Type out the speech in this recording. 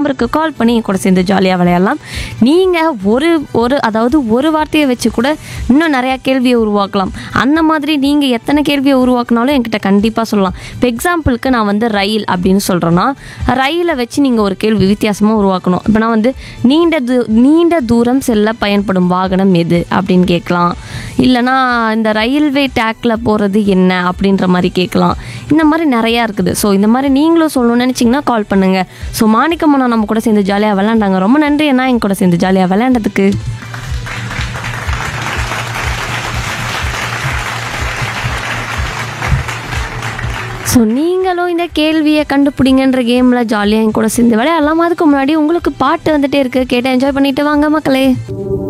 நம்பருக்கு கால் பண்ணி என் கூட சேர்ந்து ஜாலியாக விளையாடலாம் நீங்கள் ஒரு ஒரு அதாவது ஒரு வார்த்தையை வச்சு கூட இன்னும் நிறையா கேள்வியை உருவாக்கலாம் அந்த மாதிரி நீங்கள் எத்தனை கேள்வியை உருவாக்குனாலும் என்கிட்ட கண்டிப்பாக சொல்லலாம் இப்போ எக்ஸாம்பிளுக்கு நான் வந்து ரயில் அப்படின்னு சொல்கிறேன்னா ரயிலை வச்சு நீங்கள் ஒரு கேள்வி வித்தியாசமாக உருவாக்கணும் இப்போ நான் வந்து நீண்ட தூ நீண்ட தூரம் செல்ல பயன்படும் வாகனம் எது அப்படின்னு கேட்கலாம் இல்லைனா இந்த ரயில்வே டேக்கில் போகிறது என்ன அப்படின்ற மாதிரி கேட்கலாம் இந்த மாதிரி நிறையா இருக்குது ஸோ இந்த மாதிரி நீங்களும் சொல்லணும்னு நினச்சிங்கன்னா கால் பண்ணுங்கள் ஸோ மாணிக்கம்மனா நம்ம கூட சேர்ந்து ஜாலியாக விளையாண்டாங்க ரொம்ப நன்றி அண்ணா என் கூட சேர்ந்து ஜாலியாக விளையாண்டதுக்கு ஸோ நீங்களும் இந்த கேள்வியை கண்டுபிடிங்கன்ற கேமில் ஜாலியாக என் கூட சேர்ந்து விளையாடலாம் அதுக்கு முன்னாடி உங்களுக்கு பாட்டு வந்துட்டே இருக்கு கேட்டு என்ஜாய் பண்ணிட்டு வாங்க மக்களே